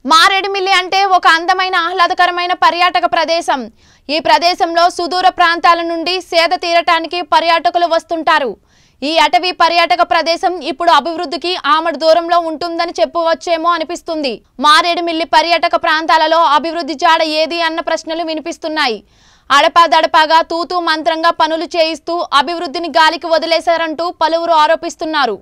మారేడుమిల్లి అంటే ఒక అందమైన ఆహ్లాదకరమైన పర్యాటక ప్రదేశం ఈ ప్రదేశంలో సుదూర ప్రాంతాల నుండి సేద తీరటానికి పర్యాటకులు వస్తుంటారు ఈ అటవీ పర్యాటక ప్రదేశం ఇప్పుడు అభివృద్ధికి ఆమడు దూరంలో ఉంటుందని చెప్పవచ్చేమో అనిపిస్తుంది మారేడుమిల్లి పర్యాటక ప్రాంతాలలో అభివృద్ధి జాడ ఏది అన్న ప్రశ్నలు వినిపిస్తున్నాయి అడపాదడపాగా తూతూ మంత్రంగా పనులు చేయిస్తూ అభివృద్ధిని గాలికి వదిలేశారంటూ పలువురు ఆరోపిస్తున్నారు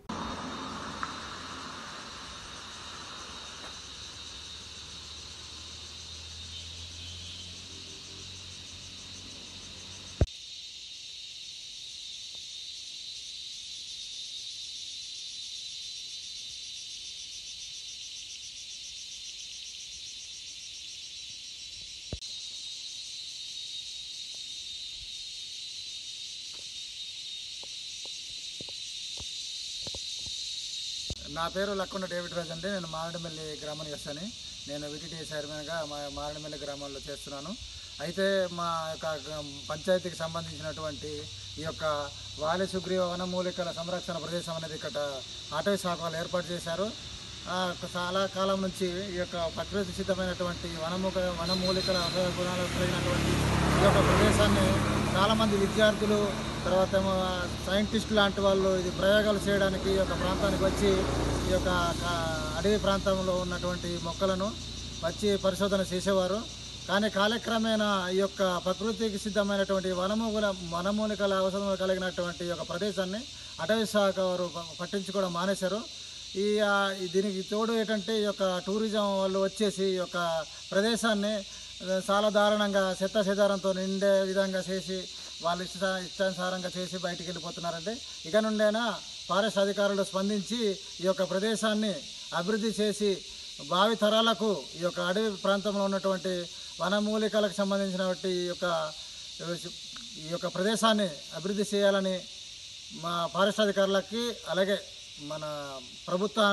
నా పేరు లక్కొండ డేవిడ్ రాజ్ అండి నేను మారేడుమిల్లి గ్రామం చేస్తాను నేను విటిటి చైర్మన్గా మా మారేడుమిల్లి గ్రామంలో చేస్తున్నాను అయితే మా యొక్క గ- పంచాయతీకి సంబంధించినటువంటి ఈ యొక్క వాలి సుగ్రీవ వనమూలికల సంరక్షణ ప్రదేశం అనేది ఇక్కడ అటవీ శాఖ వాళ్ళు ఏర్పాటు చేశారు ఆ, చాలా కాలం నుంచి ఈ యొక్క ప్రకృతి సిద్ధమైనటువంటి వనముక వనమూలికల ఔషధ గుణాలు కలిగినటువంటి ఈ యొక్క ప్రదేశాన్ని చాలామంది విద్యార్థులు తర్వాత ఏమో సైంటిస్ట్ లాంటి వాళ్ళు ఇది ప్రయోగాలు చేయడానికి ఈ యొక్క ప్రాంతానికి వచ్చి ఈ యొక్క క- అడవి ప్రాంతంలో ఉన్నటువంటి మొక్కలను వచ్చి పరిశోధన చేసేవారు కానీ కాలక్రమేణా ఈ యొక్క ప్రకృతికి సిద్ధమైనటువంటి వనమూల వనమూలికల అవసరం కలిగినటువంటి ఈ యొక్క ప్రదేశాన్ని అటవీ శాఖ వారు ప- పట్టించుకోవడం మానేశారు ఈ ఆ, ఈ దీనికి తోడు ఏంటంటే ఈ యొక్క టూరిజం వాళ్ళు వచ్చేసి ఈ యొక్క ప్రదేశాన్ని ఆ, చాలా దారుణంగా చెత్త చెదారంతో నిండే విధంగా చేసి వాళ్ళు ఇష్ట ఇష్టానుసారంగా చేసి బయటికి వెళ్ళిపోతున్నారండి ఇక నుండైనా ఫారెస్ట్ అధికారులు స్పందించి ఈ యొక్క ప్రదేశాన్ని అభివృద్ధి చేసి భావి తరాలకు ఈ యొక్క అడవి ప్రాంతంలో ఉన్నటువంటి వనమూలికలకు సంబంధించినటువంటి ఈ యొక్క ఈ యొక్క ప్రదేశాన్ని అభివృద్ధి చేయాలని మా ఫారెస్ట్ అధికారులకి అలాగే మన ప్రభుత్వ